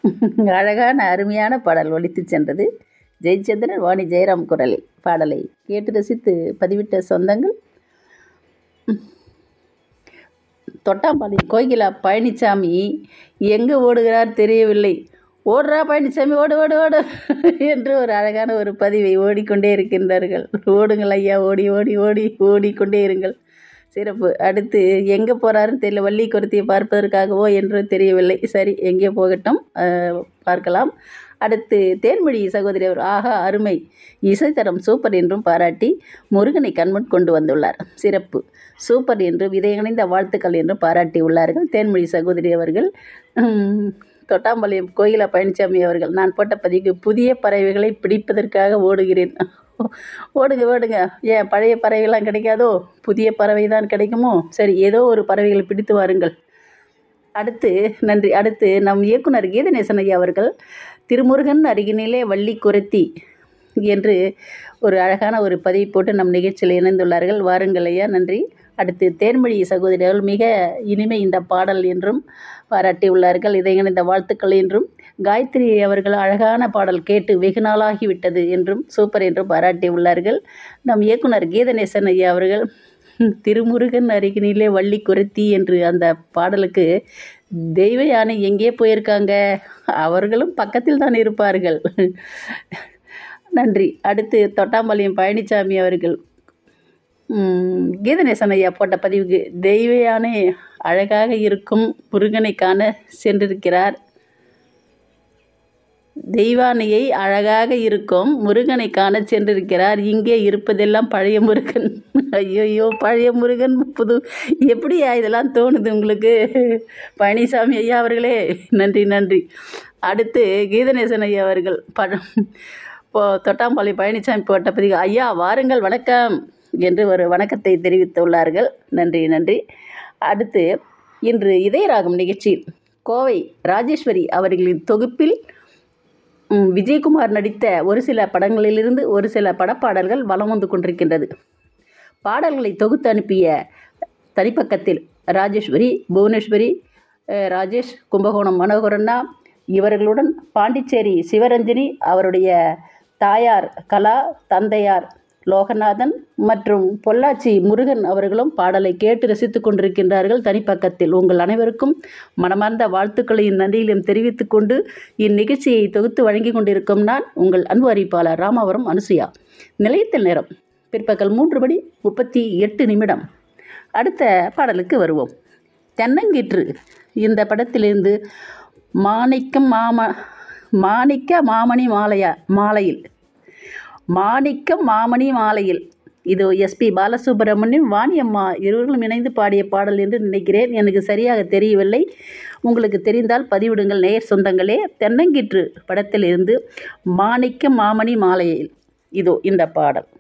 அழகான அருமையான பாடல் ஒலித்து சென்றது ஜெயச்சந்திரன் வாணி ஜெயராம் குரலில் பாடலை கேட்டு ரசித்து பதிவிட்ட சொந்தங்கள் தொட்டாம்பாளையம் கோகிலா பழனிசாமி எங்கே ஓடுகிறார் தெரியவில்லை ஓடுறா பழனிசாமி ஓடு ஓடு ஓடு என்று ஒரு அழகான ஒரு பதிவை ஓடிக்கொண்டே இருக்கின்றார்கள் ஓடுங்கள் ஐயா ஓடி ஓடி ஓடி ஓடிக்கொண்டே இருங்கள் சிறப்பு அடுத்து எங்கே போகிறாருன்னு தெரியல வள்ளி குருத்தியை பார்ப்பதற்காகவோ என்று தெரியவில்லை சரி எங்கே போகட்டும் அஹ், பார்க்கலாம் அடுத்து தேன்மொழி சகோதரி அவர் ஆஹா அருமை இசைத்தரம் சூப்பர் என்றும் பாராட்டி முருகனை கண்முன் கொண்டு வந்துள்ளார் சிறப்பு சூப்பர் என்றும் இதயணிந்த வாழ்த்துக்கள் என்றும் பாராட்டி உள்ளார்கள் தேன்மொழி சகோதரி அவர்கள் உம், தொட்டாம்பாளையம் கோயிலா பழனிசாமி அவர்கள் நான் போட்ட பதிவுக்கு புதிய பறவைகளை பிடிப்பதற்காக ஓடுகிறேன் ஓடுங்க ஓடுங்க ஏன் பழைய பறவைகள்லாம் கிடைக்காதோ புதிய பறவை தான் கிடைக்குமோ சரி ஏதோ ஒரு பறவைகளை பிடித்து வாருங்கள் அடுத்து நன்றி அடுத்து நம் இயக்குனர் கீதநேசன் ஐயா அவர்கள் திருமுருகன் அருகினிலே வள்ளி குரத்தி என்று ஒரு அழகான ஒரு பதிவு போட்டு நம் நிகழ்ச்சியில் இணைந்துள்ளார்கள் வாருங்கள் ஐயா நன்றி அடுத்து தேன்மொழி சகோதரிகள் மிக இனிமை இந்த பாடல் என்றும் பாராட்டி உள்ளார்கள் இதை இணைந்த வாழ்த்துக்கள் என்றும் காயத்ரி அவர்கள் அழகான பாடல் கேட்டு வெகு நாளாகிவிட்டது என்றும் சூப்பர் என்றும் பாராட்டி உள்ளார்கள் நம் இயக்குனர் கீதநேசன் ஐயா அவர்கள் திருமுருகன் அருகினிலே வள்ளி குரத்தி என்று அந்த பாடலுக்கு தெய்வ யானை எங்கே போயிருக்காங்க அவர்களும் பக்கத்தில் தான் இருப்பார்கள் நன்றி அடுத்து தொட்டாம்பாளையம் பழனிசாமி அவர்கள் ம், கீதநேசன் ஐயா போட்ட பதிவுக்கு தெய்வ யானை அழகாக இருக்கும் முருகனை காண சென்றிருக்கிறார் தெய்வானையை அழகாக இருக்கும் முருகனை காண சென்றிருக்கிறார் இங்கே இருப்பதெல்லாம் பழைய முருகன் ஐயோ பழைய முருகன் புது எப்படியா இதெல்லாம் தோணுது உங்களுக்கு பழனிசாமி ஐயா அவர்களே நன்றி நன்றி அடுத்து கீதநேசன் ஐயா அவர்கள் பழம் இப்போ தொட்டாம்பாளி பழனிசாமி போட்ட பதிவு ஐயா வாருங்கள் வணக்கம் என்று ஒரு வணக்கத்தை தெரிவித்துள்ளார்கள் நன்றி நன்றி அடுத்து இன்று இதயராகம் நிகழ்ச்சியில் கோவை ராஜேஸ்வரி அவர்களின் தொகுப்பில் ம், விஜயகுமார் நடித்த ஒரு சில படங்களிலிருந்து ஒரு சில படப்பாடல்கள் வலம் வந்து கொண்டிருக்கின்றது பாடல்களை தொகுத்து அனுப்பிய தனிப்பக்கத்தில் ராஜேஸ்வரி புவனேஸ்வரி அஹ், ராஜேஷ் கும்பகோணம் மனோகரண்ணா இவர்களுடன் பாண்டிச்சேரி சிவரஞ்சனி அவருடைய தாயார் கலா தந்தையார் லோகநாதன் மற்றும் பொள்ளாச்சி முருகன் அவர்களும் பாடலை கேட்டு ரசித்துக் கொண்டிருக்கின்றார்கள் தனிப்பக்கத்தில் உங்கள் அனைவருக்கும் மனமார்ந்த வாழ்த்துக்களையும் நன்றியிலும் தெரிவித்துக் கொண்டு இந்நிகழ்ச்சியை தொகுத்து வழங்கி கொண்டிருக்கும் நான் உங்கள் அன்பு அறிவிப்பாளர் ராமாவரம் அனுசுயா நிலையத்தில் நேரம் பிற்பகல் மூன்று மணி முப்பத்தி எட்டு நிமிடம் அடுத்த பாடலுக்கு வருவோம் தென்னங்கீற்று இந்த படத்திலிருந்து மாணிக்கம் மாம மாணிக்க மாமணி மாலையா மாலையில் மாணிக்கம் மாமணி மாலையில் இது எஸ்பி பாலசுப்ரமணியம் வாணியம்மா இருவர்களும் இணைந்து பாடிய பாடல் என்று நினைக்கிறேன் எனக்கு சரியாக தெரியவில்லை உங்களுக்கு தெரிந்தால் பதிவிடுங்கள் நேயர் சொந்தங்களே தென்னங்கீற்று படத்திலிருந்து மாணிக்கம் மாமணி மாலையில் இதோ இந்த பாடல்